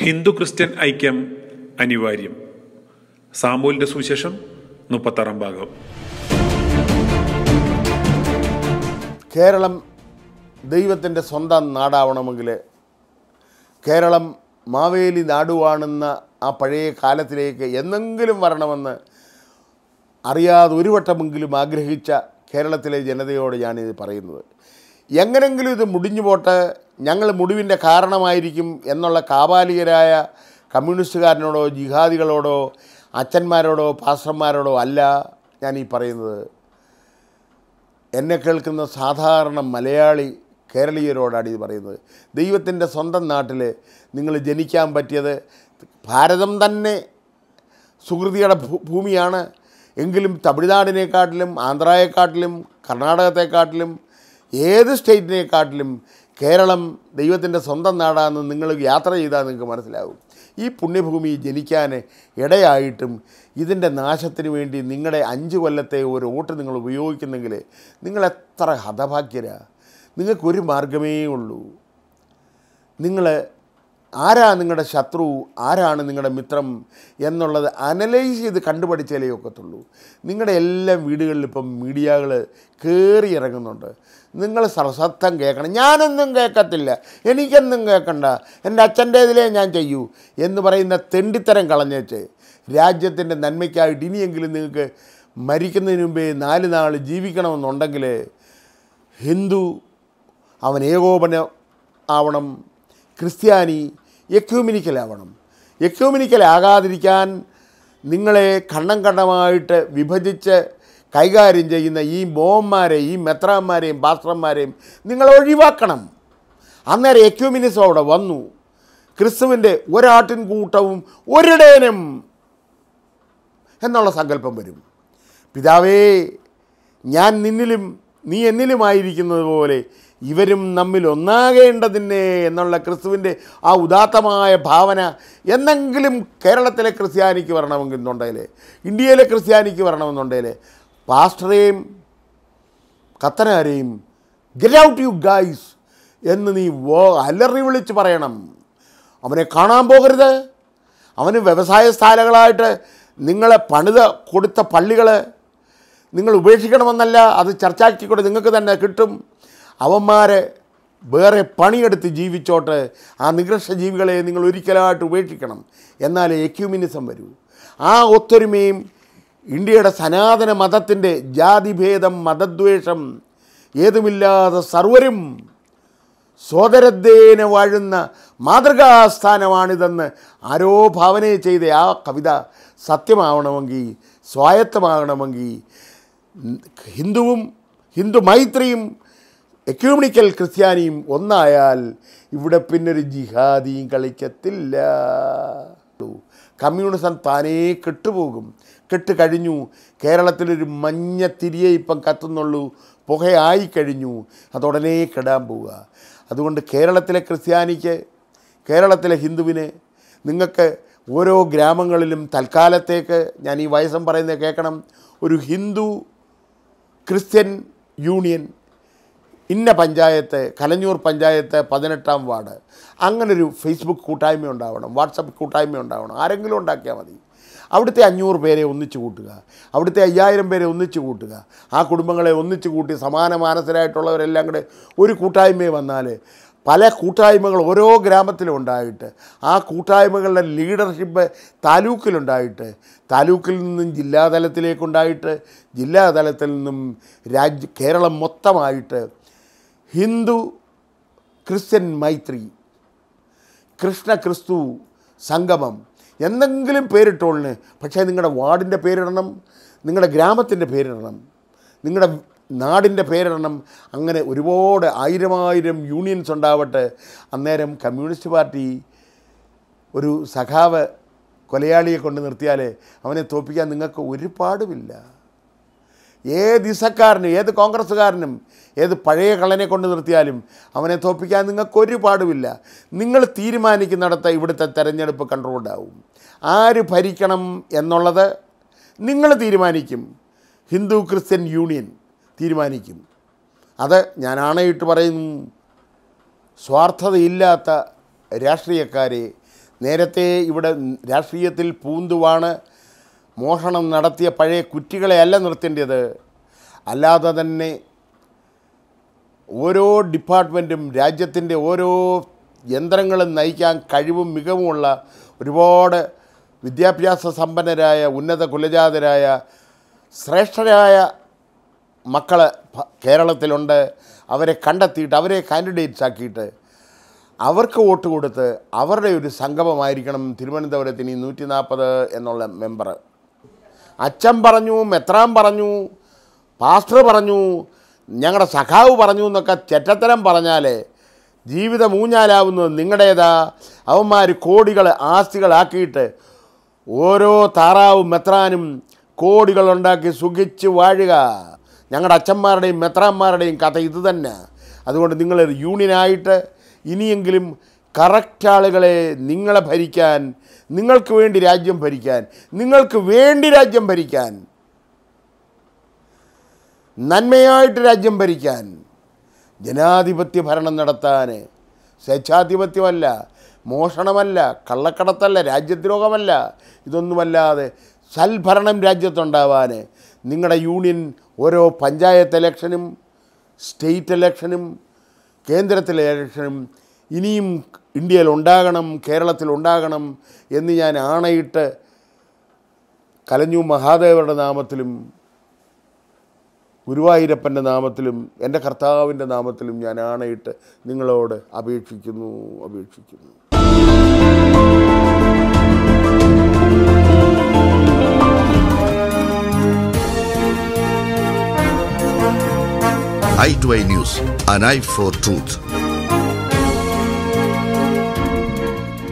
Hindu Christian ഐക്യം അനിവാര്യം സാമൂലിന്റെ സുവിശേഷം മുപ്പത്താറാം ഭാഗം കേരളം ദൈവത്തിൻ്റെ സ്വന്തം നാടാവണമെങ്കിൽ കേരളം മാവേലി നാടുവാണെന്ന ആ പഴയ കാലത്തിലേക്ക് എന്നെങ്കിലും വരണമെന്ന് അറിയാതെ ഒരു വട്ടമെങ്കിലും ആഗ്രഹിച്ച കേരളത്തിലെ ജനതയോട് ഞാനിത് പറയുന്നത് എങ്ങനെങ്കിലും ഇത് മുടിഞ്ഞു പോട്ട് ഞങ്ങൾ മുടിവിൻ്റെ കാരണമായിരിക്കും എന്നുള്ള കാപാലികരായ കമ്മ്യൂണിസ്റ്റുകാരനോടോ ജിഹാദികളോടോ അച്ഛന്മാരോടോ പാസ്റ്റർമാരോടോ അല്ല ഞാൻ ഈ പറയുന്നത് എന്നെ കേൾക്കുന്ന സാധാരണ മലയാളി കേരളീയരോടാണ് ഇത് പറയുന്നത് ദൈവത്തിൻ്റെ സ്വന്തം നാട്ടിൽ നിങ്ങൾ ജനിക്കാൻ പറ്റിയത് ഭാരതം തന്നെ സുഹൃതിയുടെ ഭൂ- ഭൂമിയാണ് എങ്കിലും തമിഴ്നാടിനെക്കാട്ടിലും ആന്ധ്രയെക്കാട്ടിലും കർണാടകത്തെക്കാട്ടിലും ഏത് സ്റ്റേറ്റിനെക്കാട്ടിലും കേരളം ദൈവത്തിൻ്റെ സ്വന്തം നാടാണെന്ന് നിങ്ങൾ യാത്ര ചെയ്താൽ നിങ്ങൾക്ക് മനസ്സിലാവും ഈ പുണ്യഭൂമി ജനിക്കാൻ ഇടയായിട്ടും ഇതിൻ്റെ നാശത്തിന് വേണ്ടി നിങ്ങളുടെ അഞ്ച് കൊല്ലത്തെ ഒരു വോട്ട് നിങ്ങൾ ഉപയോഗിക്കുന്നെങ്കിൽ നിങ്ങൾ എത്ര ഹതഭാഗ്യരാ നിങ്ങൾക്കൊരു മാർഗമേ ഉള്ളൂ നിങ്ങൾ ആരാ നിങ്ങളുടെ ശത്രു ആരാണ് നിങ്ങളുടെ മിത്രം എന്നുള്ളത് അനലൈസ് ചെയ്ത് കണ്ടുപഠിച്ചാലേ ഒക്കത്തുള്ളൂ നിങ്ങളുടെ എല്ലാ വീടുകളിലും ഇപ്പം മീഡിയകൾ കയറി ഇറങ്ങുന്നുണ്ട് നിങ്ങൾ സർസത്വം കേൾക്കണം ഞാനൊന്നും കേൾക്കത്തില്ല എനിക്കൊന്നും കേൾക്കണ്ട എൻ്റെ അച്ഛൻ്റേതിലേ ഞാൻ ചെയ്യൂ എന്ന് പറയുന്ന തെണ്ടിത്തരം കളഞ്ഞേച്ച് രാജ്യത്തിൻ്റെ നന്മയ്ക്കായിട്ട് ഇനിയെങ്കിലും നിങ്ങൾക്ക് മരിക്കുന്നതിന് മുമ്പേ നാല് നാൾ ജീവിക്കണമെന്നുണ്ടെങ്കിൽ ഹിന്ദു അവൻ ഏകോപന ആവണം ക്രിസ്ത്യാനി എക്യൂമിനിക്കലാവണം എക്യൂമിനിക്കലാകാതിരിക്കാൻ നിങ്ങളെ ഖണ്ഡം ഖണ്ഡമായിട്ട് വിഭജിച്ച് കൈകാര്യം ചെയ്യുന്ന ഈ മോഹന്മാരെ ഈ മെത്രാന്മാരെയും പാസ്റ്റർമാരെയും നിങ്ങൾ ഒഴിവാക്കണം അന്നേരം എക്യൂമിനിസം അവിടെ വന്നു ക്രിസ്തുവിൻ്റെ ഒരാട്ടിൻ കൂട്ടവും ഒരിടേനും എന്നുള്ള സങ്കല്പം വരും പിതാവേ ഞാൻ നിന്നിലും നീ എന്നിലുമായിരിക്കുന്നത് പോലെ ഇവരും നമ്മിൽ ഒന്നാകേണ്ടതിനെ എന്നുള്ള ക്രിസ്തുവിൻ്റെ ആ ഉദാത്തമായ ഭാവന എന്നെങ്കിലും കേരളത്തിലെ ക്രിസ്ത്യാനിക്ക് വരണമെന്നുണ്ടെങ്കിൽ ഇന്ത്യയിലെ ക്രിസ്ത്യാനിക്ക് വരണമെന്നുണ്ടെങ്കിൽ പാസ്റ്ററേയും കത്തനാരെയും ഗെറ്റ് ഔട്ട് യു ഗൈസ് എന്ന് നീ വോ അലറി വിളിച്ച് പറയണം അവനെ കാണാൻ പോകരുത് അവന് വ്യവസായ സ്ഥാലങ്ങളായിട്ട് നിങ്ങളെ പണിത് കൊടുത്ത പള്ളികൾ നിങ്ങൾ ഉപേക്ഷിക്കണമെന്നല്ല അത് ചർച്ചയാക്കിക്കൊണ്ട് നിങ്ങൾക്ക് തന്നെ കിട്ടും അവന്മാരെ വേറെ പണിയെടുത്ത് ജീവിച്ചോട്ട് ആ നികൃഷ്ട ജീവികളെ നിങ്ങൾ ഒരിക്കലായിട്ട് ഉപേക്ഷിക്കണം എന്നാലേ എക്യൂമിനിസം വരൂ ആ ഒത്തൊരുമയും ഇന്ത്യയുടെ സനാതന മതത്തിൻ്റെ ജാതിഭേദം മതദ്വേഷം ഏതുമില്ലാതെ സർവരും സോദരദ്ദേന വാഴുന്ന മാതൃകാസ്ഥാനമാണിതെന്ന് ആരോ ഭാവന ചെയ്ത ആ കവിത സത്യമാവണമെങ്കിൽ സ്വായത്തമാകണമെങ്കിൽ ഹിന്ദുവും ഹിന്ദു മൈത്രിയും എക്യൂമിനിക്കൽ ക്രിസ്ത്യാനിയും ഒന്നായാൽ ഇവിടെ പിന്നൊരു ജിഹാദിയും കളിക്കത്തില്ല കമ്മ്യൂണിസം താനേ കെട്ടുപോകും കെട്ട് കഴിഞ്ഞു കേരളത്തിലൊരു മഞ്ഞ തിരിയെ ഇപ്പം കത്തുന്നുള്ളൂ പുകയായി കഴിഞ്ഞു അതുടനെ കെടാൻ പോവുക അതുകൊണ്ട് കേരളത്തിലെ ക്രിസ്ത്യാനിക്ക് കേരളത്തിലെ ഹിന്ദുവിന് നിങ്ങൾക്ക് ഓരോ ഗ്രാമങ്ങളിലും തൽക്കാലത്തേക്ക് ഞാൻ ഈ വയസ്സം പറയുന്നത് കേൾക്കണം ഒരു ഹിന്ദു ക്രിസ്ത്യൻ യൂണിയൻ ഇന്ന പഞ്ചായത്ത് കലഞ്ഞൂർ പഞ്ചായത്ത് പതിനെട്ടാം വാർഡ് അങ്ങനൊരു ഫേസ്ബുക്ക് കൂട്ടായ്മ ഉണ്ടാവണം വാട്സപ്പ് കൂട്ടായ്മ ഉണ്ടാവണം ആരെങ്കിലും ഉണ്ടാക്കിയാൽ മതി അവിടുത്തെ അഞ്ഞൂറ് പേരെ ഒന്നിച്ചു കൂട്ടുക അവിടുത്തെ അയ്യായിരം പേരെ ഒന്നിച്ചു കൂട്ടുക ആ കുടുംബങ്ങളെ ഒന്നിച്ചു കൂട്ടി സമാന മാനസരായിട്ടുള്ളവരെല്ലാം കൂടെ ഒരു കൂട്ടായ്മയിൽ വന്നാൽ പല കൂട്ടായ്മകൾ ഓരോ കേരളത്തിലും ഉണ്ടായിട്ട് ആ കൂട്ടായ്മകളുടെ ലീഡർഷിപ്പ് താലൂക്കിലുണ്ടായിട്ട് താലൂക്കിൽ നിന്നും ജില്ലാതലത്തിലേക്കുണ്ടായിട്ട് ജില്ലാതലത്തിൽ നിന്നും രാജ്യ കേരളം മൊത്തമായിട്ട് ഹിന്ദു ക്രിസ്ത്യൻ മൈത്രി കൃഷ്ണ ക്രിസ്തു സംഗമം എന്തെങ്കിലും പേരിട്ടോളിന് പക്ഷേ നിങ്ങളുടെ വാർഡിൻ്റെ പേരിടണം നിങ്ങളുടെ ഗ്രാമത്തിൻ്റെ പേരിടണം നിങ്ങളുടെ നാടിൻ്റെ പേരിടണം അങ്ങനെ ഒരുപാട് ആയിരമായിരം യൂണിയൻസ് ഉണ്ടാവട്ടെ അന്നേരം കമ്മ്യൂണിസ്റ്റ് പാർട്ടി ഒരു സഖാവ് കൊലയാളിയെ കൊണ്ട് നിർത്തിയാൽ അവനെ തോൽപ്പിക്കാൻ നിങ്ങൾക്ക് ഒരു പാടുമില്ല ഏത് ഇസക്കാരനും ഏത് കോൺഗ്രസ്സുകാരനും ഏത് പഴയ കള്ളനെ കൊണ്ട് നിർത്തിയാലും അവനെ തോൽപ്പിക്കാൻ നിങ്ങൾക്ക് ഒരു പാടുമില്ല നിങ്ങൾ തീരുമാനിക്കുന്നിടത്ത് ഇവിടുത്തെ തെരഞ്ഞെടുപ്പ് കൺട്രോൾഡ് ആവും ആര് ഭരിക്കണം എന്നുള്ളത് നിങ്ങൾ തീരുമാനിക്കും ഹിന്ദു ക്രിസ്ത്യൻ യൂണിയൻ തീരുമാനിക്കും അത് ഞാൻ ആണയിട്ട് പറയുന്നു സ്വാർത്ഥതയില്ലാത്ത രാഷ്ട്രീയക്കാരെ നേരത്തെ ഇവിടെ രാഷ്ട്രീയത്തിൽ പൂന്തുവാണ് മോഷണം നടത്തിയ പഴയ കുറ്റികളെ അല്ല നിർത്തേണ്ടത് അല്ലാതെ തന്നെ ഓരോ ഡിപ്പാർട്ട്മെൻറ്റും രാജ്യത്തിൻ്റെ ഓരോ യന്ത്രങ്ങളും നയിക്കാൻ കഴിവും മികവുമുള്ള ഒരുപാട് വിദ്യാഭ്യാസ സമ്പന്നരായ ഉന്നത കുലജാതരായ ശ്രേഷ്ഠരായ മക്കൾ കേരളത്തിലുണ്ട് അവരെ കണ്ടെത്തിയിട്ട് അവരെ കാൻഡിഡേറ്റ്സ് ആക്കിയിട്ട് അവർക്ക് വോട്ട് കൊടുത്ത് അവരുടെ ഒരു സംഗമമായിരിക്കണം തിരുവനന്തപുരത്തിന് ഈ നൂറ്റി നാൽപ്പത് എന്നുള്ള മെമ്പർ അച്ഛൻ പറഞ്ഞു മെത്രാൻ പറഞ്ഞു പാസ്റ്റർ പറഞ്ഞു ഞങ്ങളുടെ സഖാവ് പറഞ്ഞു എന്നൊക്കെ ചെറ്റത്തരം പറഞ്ഞാൽ ജീവിതം ഊഞ്ഞാലാവുന്നത് നിങ്ങളുടേതാ അവന്മാർ കോടികൾ ആസ്തികളാക്കിയിട്ട് ഓരോ താറാവും മെത്രാനും കോടികളുണ്ടാക്കി സുഖിച്ച് വാഴുക ഞങ്ങളുടെ അച്ഛന്മാരുടെയും മെത്രാന്മാരുടെയും കഥ ഇത് തന്നെ അതുകൊണ്ട് നിങ്ങൾ യൂണിയനായിട്ട് ഇനിയെങ്കിലും കറക്റ്റ് ആളുകളെ നിങ്ങളെ ഭരിക്കാൻ നിങ്ങൾക്ക് വേണ്ടി രാജ്യം ഭരിക്കാൻ നിങ്ങൾക്ക് വേണ്ടി രാജ്യം ഭരിക്കാൻ നന്മയായിട്ട് രാജ്യം ഭരിക്കാൻ ജനാധിപത്യ ഭരണം നടത്താൻ സ്വേച്ഛാധിപത്യമല്ല മോഷണമല്ല കള്ളക്കടത്തല്ല രാജ്യദ്രോഹമല്ല ഇതൊന്നുമല്ലാതെ സൽഭരണം രാജ്യത്തുണ്ടാവാൻ നിങ്ങളുടെ യൂണിയൻ ഓരോ പഞ്ചായത്ത് ഇലക്ഷനും സ്റ്റേറ്റ് ഇലക്ഷനും കേന്ദ്രത്തിലെ ഇലക്ഷനും ഇനിയും ഇന്ത്യയിൽ ഉണ്ടാകണം കേരളത്തിൽ ഉണ്ടാകണം എന്ന് ഞാൻ ആണയിട്ട് കലഞ്ഞു മഹാദേവരുടെ നാമത്തിലും ഗുരുവായൂരപ്പൻ്റെ നാമത്തിലും എൻ്റെ കർത്താവിൻ്റെ നാമത്തിലും ഞാൻ ആണയിട്ട് നിങ്ങളോട് അപേക്ഷിക്കുന്നു അപേക്ഷിക്കുന്നു i2i News, an eye for truth.